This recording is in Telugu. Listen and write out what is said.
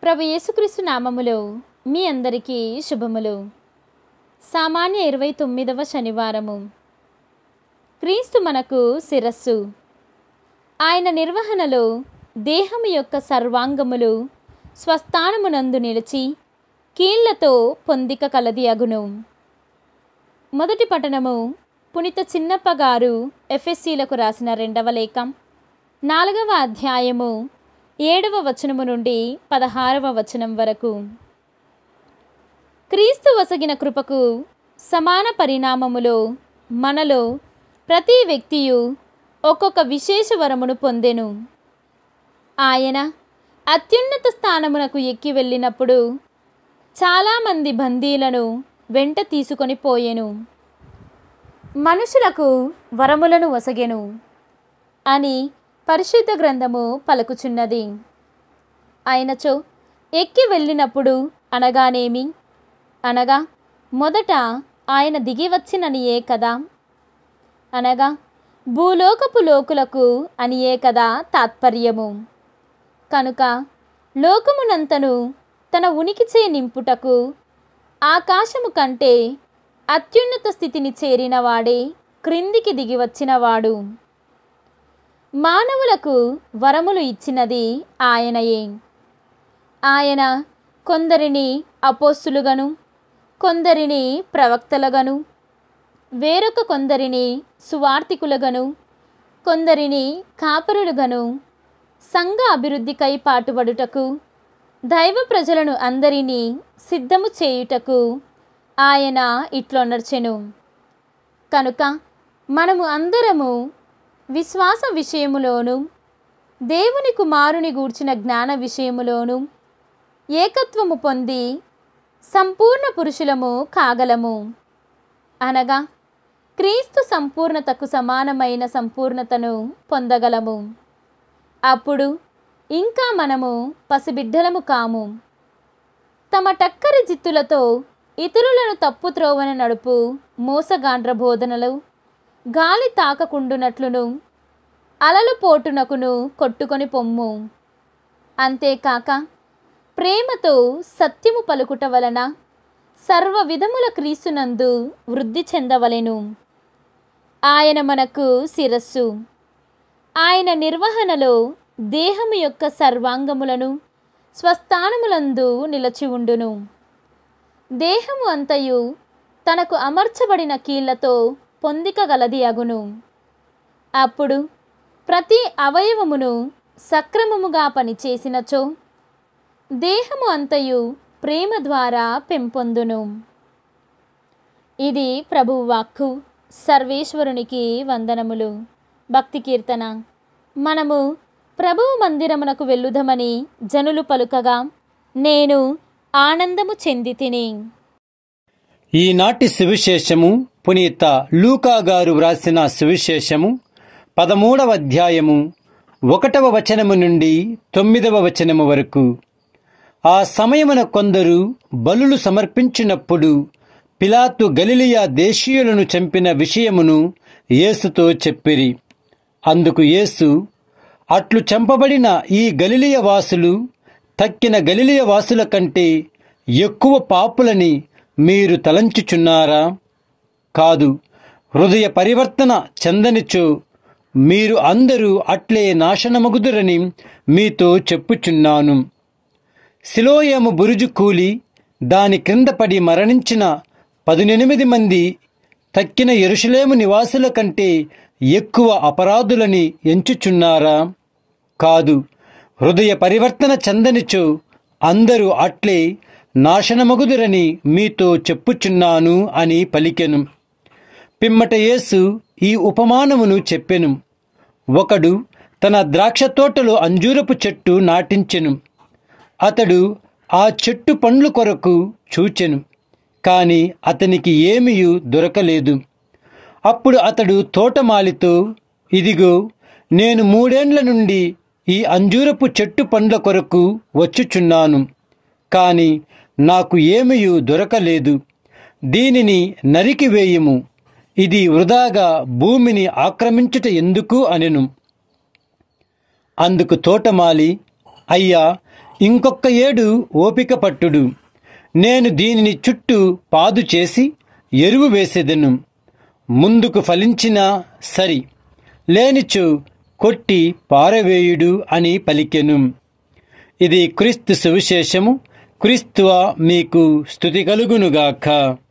ప్రభు యేసుక్రీస్తు నామములో మీ అందరికీ శుభములు సామాన్య ఇరవై తొమ్మిదవ శనివారము క్రీస్తు మనకు శిరస్సు ఆయన నిర్వహణలో దేహము యొక్క సర్వాంగములు స్వస్థానమునందు నిలిచి కీళ్లతో పొందిక కలది అగును మొదటి పట్టణము పునిత చిన్నప్ప గారు ఎఫ్ఎస్సీలకు రాసిన రెండవ లేఖం నాలుగవ అధ్యాయము ఏడవ వచనము నుండి పదహారవ వచనం వరకు క్రీస్తు వసగిన కృపకు సమాన పరిణామములో మనలో ప్రతి వ్యక్తియు ఒక్కొక్క విశేష వరమును పొందెను ఆయన అత్యున్నత స్థానమునకు ఎక్కి వెళ్ళినప్పుడు చాలామంది బందీలను వెంట తీసుకొని పోయెను మనుషులకు వరములను వసగెను అని పరిశుద్ధ గ్రంథము పలుకుచున్నది అయినచో ఎక్కి వెళ్ళినప్పుడు అనగానేమి అనగా మొదట ఆయన దిగి వచ్చిననియే కదా అనగా భూలోకపు లోకులకు అనియే కదా తాత్పర్యము కనుక లోకమునంతను తన ఉనికిచే నింపుటకు ఆకాశము కంటే అత్యున్నత స్థితిని చేరినవాడే క్రిందికి దిగి వచ్చినవాడు మానవులకు వరములు ఇచ్చినది ఆయనయే ఆయన కొందరిని అపోస్తులుగను కొందరిని ప్రవక్తలుగను వేరొక కొందరిని సువార్తికులుగను కొందరిని కాపరులుగను సంఘ అభివృద్ధికై పాటుపడుటకు దైవ ప్రజలను అందరినీ సిద్ధము చేయుటకు ఆయన ఇట్లొనర్చెను కనుక మనము అందరము విశ్వాస విషయములోను దేవుని కుమారుని గూర్చిన జ్ఞాన విషయములోను ఏకత్వము పొంది సంపూర్ణ పురుషులము కాగలము అనగా క్రీస్తు సంపూర్ణతకు సమానమైన సంపూర్ణతను పొందగలము అప్పుడు ఇంకా మనము పసిబిడ్డలము కాము తమ టక్కరి జిత్తులతో ఇతరులను తప్పు త్రోవన నడుపు మోసగాండ్ర బోధనలు గాలి తాకకుండునట్లును అలలు పోటునకును కొట్టుకొని పొమ్ము అంతేకాక ప్రేమతో సత్యము పలుకుట వలన సర్వ విధముల క్రీస్తునందు వృద్ధి చెందవలెను ఆయన మనకు శిరస్సు ఆయన నిర్వహణలో దేహము యొక్క సర్వాంగములను స్వస్థానములందు నిలచి ఉండును దేహము అంతయు తనకు అమర్చబడిన కీళ్లతో పొందిక గలది అగును అప్పుడు ప్రతి అవయవమును సక్రమముగా పనిచేసినచో దేహము అంతయు ప్రేమ ద్వారా పెంపొందును ఇది ప్రభు వాక్కు సర్వేశ్వరునికి వందనములు భక్తి కీర్తన మనము ప్రభువు మందిరమునకు వెళ్ళుదమని జనులు పలుకగా నేను ఆనందము చెంది తిని ఈనాటి సువిశేషము పునీత లూకా గారు వ్రాసిన సువిశేషము పదమూడవ అధ్యాయము ఒకటవ వచనము నుండి తొమ్మిదవ వచనము వరకు ఆ సమయమున కొందరు బలులు సమర్పించినప్పుడు పిలాతు గలిలియా దేశీయులను చంపిన విషయమును యేసుతో చెప్పిరి అందుకు యేసు అట్లు చంపబడిన ఈ గలిలియ వాసులు తక్కిన గలిలియ వాసుల కంటే ఎక్కువ పాపులని మీరు తలంచుచున్నారా కాదు హృదయ పరివర్తన చెందనిచో మీరు అందరూ అట్లే నాశనమగుదురని మీతో చెప్పుచున్నాను శిలోయము బురుజు కూలి దాని క్రింద పడి మరణించిన పదునెనిమిది మంది తక్కిన ఎరుషలేము నివాసుల కంటే ఎక్కువ అపరాధులని ఎంచుచున్నారా కాదు హృదయ పరివర్తన చెందనిచో అందరూ అట్లే నాశనమగుదురని మీతో చెప్పుచున్నాను అని పలికెను పిమ్మట యేసు ఈ ఉపమానమును చెప్పెను ఒకడు తన ద్రాక్ష తోటలో అంజూరపు చెట్టు నాటించెను అతడు ఆ చెట్టు పండ్లు కొరకు చూచెను కాని అతనికి ఏమీయూ దొరకలేదు అప్పుడు అతడు తోటమాలితో ఇదిగో నేను మూడేండ్ల నుండి ఈ అంజూరపు చెట్టు పండ్ల కొరకు వచ్చుచున్నాను కాని నాకు ఏమీయూ దొరకలేదు దీనిని నరికివేయుము ఇది వృధాగా భూమిని ఆక్రమించుట ఎందుకు అనెను అందుకు తోటమాలి అయ్యా ఇంకొక ఏడు ఓపిక పట్టుడు నేను దీనిని చుట్టూ పాదు చేసి ఎరువు వేసేదను ముందుకు ఫలించినా సరి లేనిచో కొట్టి పారవేయుడు అని పలికెను ఇది క్రీస్తు సువిశేషము క్రీస్తువ మీకు స్థుతి కలుగునుగాక